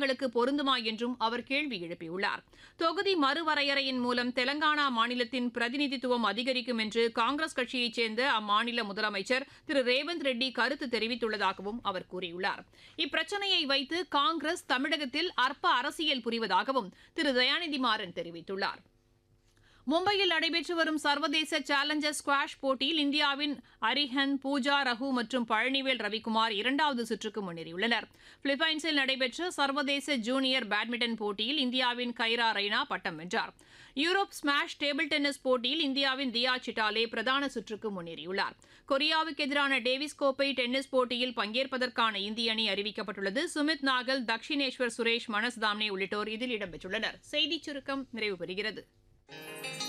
மாநிலங்களுக்கு பொருந்துமா என்றும் அவர் கேள்வி எழுப்பியுள்ளார் தொகுதி மறுவரையறையின் மூலம் தெலங்கானா மாநிலத்தின் பிரதிநிதித்துவம் அதிகரிக்கும் என்று காங்கிரஸ் கட்சியைச் சேர்ந்த அம்மாநில முதலமைச்சர் திரு ரேவந்த் ரெட்டி கருத்து தெரிவித்துள்ளதாகவும் அவர் கூறியுள்ளார் இப்பிரச்சனையை வைத்து காங்கிரஸ் தமிழகத்தில் அற்ப அரசியல் புரிவதாகவும் திரு தயாநிதி மாறன் தெரிவித்துள்ளார் மும்பையில் நடைபெற்று வரும் சர்வதேச சேலஞ்சர் ஸ்குவாஷ் போட்டியில் இந்தியாவின் அரிஹன் பூஜா ரகு மற்றும் பழனிவேல் ரவிக்குமார் இரண்டாவது சுற்றுக்கு முன்னேறியுள்ளனர் பிலிப்பைன்ஸில் நடைபெற்ற சர்வதேச ஜூனியர் பேட்மிண்டன் போட்டியில் இந்தியாவின் கைரா ரெய்னா பட்டம் வென்றார் யூரோப் ஸ்மாஷ் டேபிள் டென்னிஸ் போட்டியில் இந்தியாவின் தியா சிட்டாலே பிரதான சுற்றுக்கு முன்னேறியுள்ளார் கொரியாவுக்கு எதிரான டேவிஸ் கோப்பை டென்னிஸ் போட்டியில் பங்கேற்பதற்கான இந்திய அணி அறிவிக்கப்பட்டுள்ளது சுமித் நாகல் தக்ஷினேஸ்வர் சுரேஷ் மனஸ் தாம்னே உள்ளிட்டோர் இதில் இடம்பெற்றுள்ளனர் செய்திச் சுருக்கம் நிறைவு பெறுகிறது